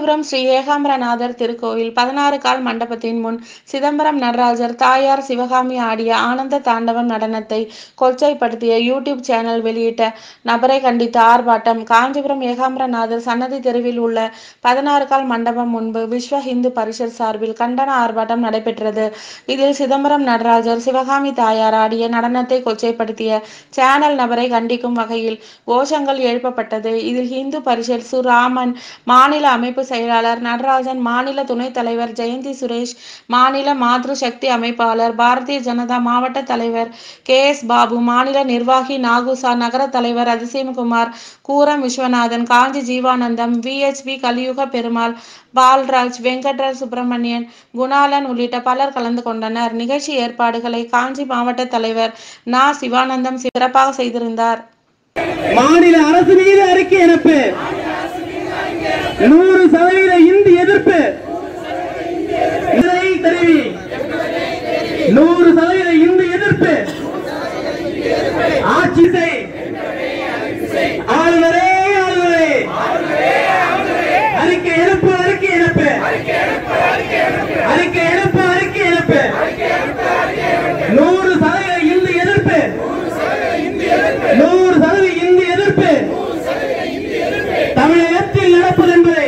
காஞ்சிபுரம் ஸ்ரீ ஏகாம்பரநாதர் திருக்கோயில் பதினாறு கால் மண்டபத்தின் முன் சிதம்பரம் நடராஜர் தாயார் சிவகாமி ஆடிய ஆனந்த தாண்டவம் நடனத்தை கொச்சைப்படுத்திய யூடியூப் சேனல் வெளியிட்ட நபரை கண்டித்து ஆர்ப்பாட்டம் காஞ்சிபுரம் ஏகாம்பரநாதர் சன்னதி தெருவில் உள்ள பதினாறு கால் மண்டபம் முன்பு விஸ்வ இந்து பரிஷத் சார்பில் கண்டன ஆர்ப்பாட்டம் நடைபெற்றது இதில் சிதம்பரம் நடராஜர் சிவகாமி தாயார் ஆடிய நடனத்தை கொச்சைப்படுத்திய சேனல் நபரை கண்டிக்கும் வகையில் கோஷங்கள் எழுப்பப்பட்டது இதில் இந்து பரிஷத் சு ராமன் மாநில அமைப்பு செயலாளர் நடராஜன் மாநில துணைத் தலைவர் ஜெயந்தி சுரேஷ் மாநில மாத்ரு சக்தி அமைப்பாளர் பாரதிய ஜனதா மாவட்ட தலைவர் கே எஸ் பாபு மாநில நிர்வாகி நாகுசா நகர தலைவர் அதிசயகுமார் கூரம் விஸ்வநாதன் காஞ்சி ஜீவானந்தம் விஎச்பி கலியுக பெருமாள் பால்ராஜ் வெங்கட்ராஜ் சுப்பிரமணியன் குணாலன் உள்ளிட்ட பலர் கலந்து கொண்டனர் நிகழ்ச்சி ஏற்பாடுகளை காஞ்சி மாவட்ட தலைவர் நா சிவானந்தம் சிறப்பாக செய்திருந்தார் மாநில அரசு மீது அறிக்கை அனுப்பு நூறு சதவீத இந்தி எதிர்ப்பு இதனை தெரிவி நூறு சதவீத இந்தி எதிர்ப்பு ஆட்சி செய் ஆளுநரே ஆளுநரே அறிக்கை எழுப்பு அறிக்கை எழுப்பு அறிக்கை எழுப்பு அறிக்கை எழுப்பு நூறு சதவீத இந்தி எதிர்ப்பு நூறு சதவீத இந்தி எதிர்ப்பு தமிழகத்தில் நடப்பது என்பதை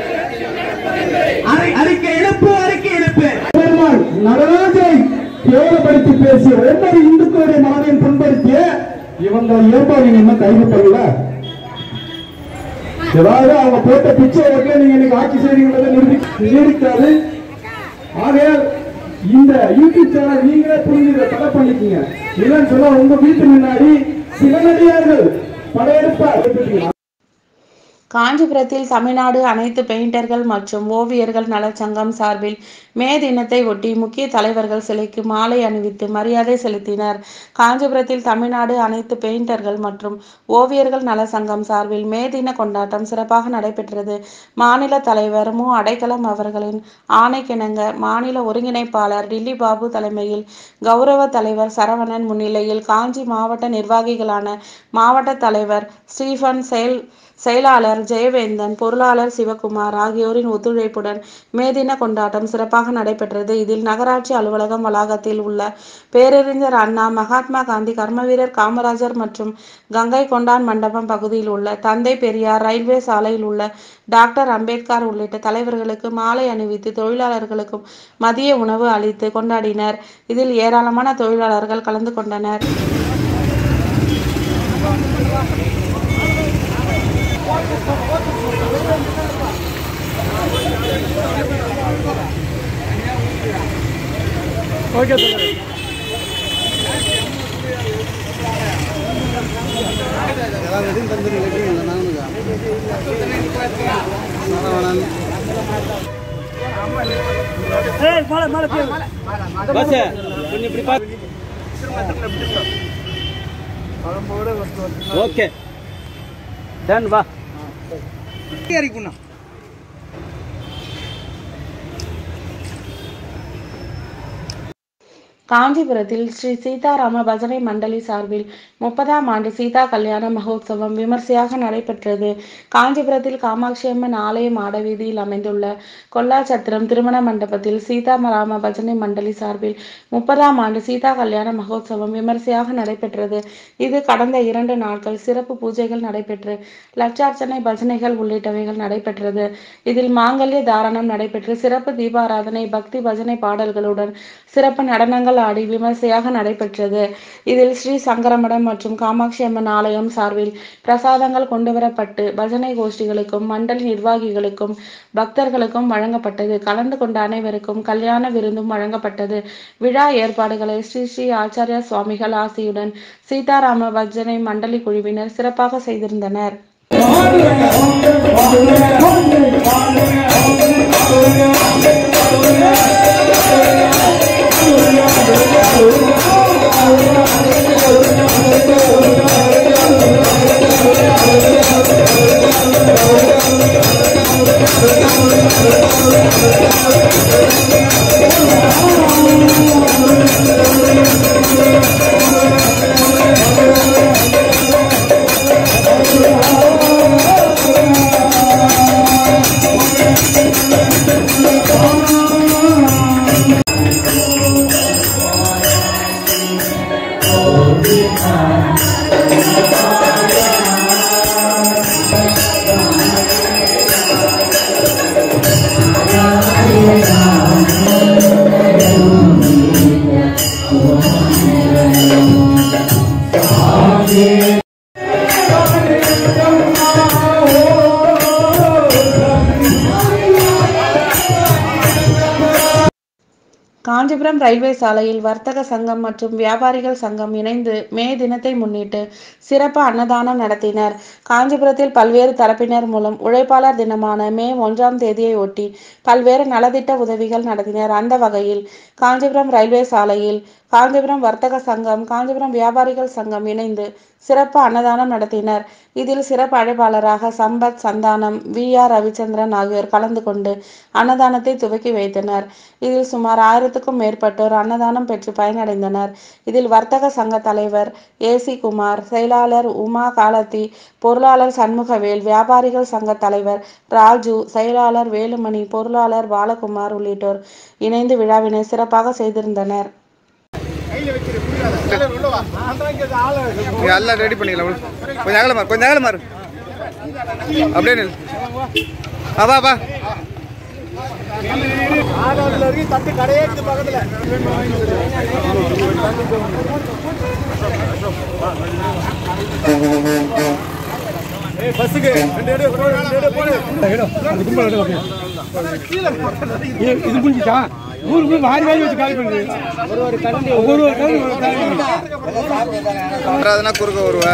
அறி- அறிக்கை எழுப்பு அறிக்கை எழுப்பு பெருமாள் நடராஜரை கேவலப்படுத்தி பேசிய ஒவ்வொரு இந்துக்களுடைய மனதையும் புண்படுத்திய இவங்க ஏற்பாடு நீங்க இன்னும் கைது பண்ணல ஏதாவது அவங்க போட்ட பிச்சை ஓட்டுல நீங்க இன்னைக்கு ஆட்சி செய்றீங்கிறத நிரூபி நீடிக்காது ஆகையால் இந்த யூடியூப் சேனல் நீங்களே புரிஞ்சு இதை தடை பண்ணிக்கீங்க இல்லைன்னு சொன்னா உங்க வீட்டு முன்னாடி சிவனடியார்கள் படையெடுப்பா காஞ்சிபுரத்தில் தமிழ்நாடு அனைத்து பெயிண்டர்கள் மற்றும் ஓவியர்கள் நலச்சங்கம் சார்பில் மே தினத்தை ஒட்டி முக்கிய தலைவர்கள் சிலைக்கு மாலை அணிவித்து மரியாதை செலுத்தினர் காஞ்சிபுரத்தில் தமிழ்நாடு அனைத்து பெயிண்டர்கள் மற்றும் ஓவியர்கள் நல சங்கம் சார்பில் மே தின கொண்டாட்டம் சிறப்பாக நடைபெற்றது மாநில தலைவர் மு அடைக்கலம் அவர்களின் ஆணைக்கிணங்க மாநில ஒருங்கிணைப்பாளர் டில்லி பாபு தலைமையில் கௌரவ தலைவர் சரவணன் முன்னிலையில் காஞ்சி மாவட்ட நிர்வாகிகளான மாவட்ட தலைவர் ஸ்டீஃபன் செயல் செயலாளர் ஜெயவேந்தன் பொருளாளர் சிவகுமார் ஆகியோரின் ஒத்துழைப்புடன் மே தின கொண்டாட்டம் சிறப்பாக நடைபெற்றது இதில் நகராட்சி அலுவலகம் வளாகத்தில் உள்ள பேரறிஞர் அண்ணா மகாத்மா காந்தி கர்மவீரர் காமராஜர் மற்றும் கங்கை கொண்டான் மண்டபம் பகுதியில் உள்ள தந்தை பெரியார் ரயில்வே சாலையில் உள்ள டாக்டர் அம்பேத்கர் உள்ளிட்ட தலைவர்களுக்கு மாலை அணிவித்து தொழிலாளர்களுக்கும் மதிய உணவு அளித்து கொண்டாடினர் இதில் ஏராளமான தொழிலாளர்கள் கலந்து கொண்டனர் பஸ் கொஞ்சம் இப்படி பார்த்து ஓகே டன் வா அறிக்கணும் காஞ்சிபுரத்தில் ஸ்ரீ சீதாராம பஜனை மண்டலி சார்பில் முப்பதாம் ஆண்டு சீதா கல்யாண மகோத்சவம் விமர்சையாக நடைபெற்றது காஞ்சிபுரத்தில் காமாட்சி அம்மன் ஆலய மாடவீதியில் அமைந்துள்ள கொல்லாச்சத்திரம் திருமண மண்டபத்தில் சீதாராம பஜனை மண்டலி சார்பில் முப்பதாம் ஆண்டு சீதா கல்யாண மகோத்சவம் விமர்சையாக நடைபெற்றது இது கடந்த இரண்டு நாட்கள் சிறப்பு பூஜைகள் நடைபெற்று லட்சார்ச்சனை பஜனைகள் உள்ளிட்டவைகள் நடைபெற்றது இதில் மாங்கல்ய தாரணம் நடைபெற்று சிறப்பு தீபாராதனை பக்தி பஜனை பாடல்களுடன் சிறப்பு நடனங்கள் ஆடி விமர்சையாக நடைபெற்றது இதில் ஸ்ரீ சங்கரமடம் மற்றும் காமாட்சி அம்மன் ஆலயம் சார்பில் பிரசாதங்கள் கொண்டுவரப்பட்டு பஜனை கோஷ்டிகளுக்கும் மண்டல நிர்வாகிகளுக்கும் பக்தர்களுக்கும் வழங்கப்பட்டது கலந்து கொண்ட அனைவருக்கும் கல்யாண விருந்தும் வழங்கப்பட்டது விழா ஏற்பாடுகளை ஸ்ரீ ஸ்ரீ ஆச்சாரியா சுவாமிகள் ஆசியுடன் சீதாராம பஜனை மண்டலி குழுவினர் சிறப்பாக செய்திருந்தனர் Thank காஞ்சிபுரம் ரயில்வே சாலையில் வர்த்தக சங்கம் மற்றும் வியாபாரிகள் சங்கம் இணைந்து மே தினத்தை முன்னிட்டு சிறப்பு அன்னதானம் நடத்தினர் காஞ்சிபுரத்தில் பல்வேறு தரப்பினர் மூலம் உழைப்பாளர் தினமான மே ஒன்றாம் தேதியை ஒட்டி பல்வேறு நலத்திட்ட உதவிகள் நடத்தினர் அந்த வகையில் காஞ்சிபுரம் ரயில்வே சாலையில் காஞ்சிபுரம் வர்த்தக சங்கம் காஞ்சிபுரம் வியாபாரிகள் சங்கம் இணைந்து சிறப்பு அன்னதானம் நடத்தினர் இதில் சிறப்பு அழைப்பாளராக சம்பத் சந்தானம் வி ஆர் ரவிச்சந்திரன் ஆகியோர் கலந்து கொண்டு அன்னதானத்தை துவக்கி வைத்தனர் இதில் சுமார் ஆயிரத்துக்கும் மேற்பட்டோர் அன்னதானம் பெற்று பயனடைந்தனர் இதில் வர்த்தக சங்க தலைவர் ஏசி குமார் செயலாளர் உமா காலத்தி பொருளாளர் சண்முகவேல் வியாபாரிகள் சங்க தலைவர் ராஜு செயலாளர் வேலுமணி பொருளாளர் பாலகுமார் உள்ளிட்டோர் இணைந்து விழாவினை சிறப்பாக செய்திருந்தனர் நீ எல்லாம் ரெடி பண்ணிக்கலாம் விடு. கொஞ்சம் அகல மாறு கொஞ்சம் அகல மாறு அப்படியே நில் அப்பா அப்பா இது முடிஞ்சிட்டா ஊருக்கு வாரி வாரி வச்சு காலி பண்ணுது ஒரு ஒரு கரண்டி ஒரு ஒரு கரண்டி ஒரு கரண்டி வராதுன்னா குறுக்க வருவ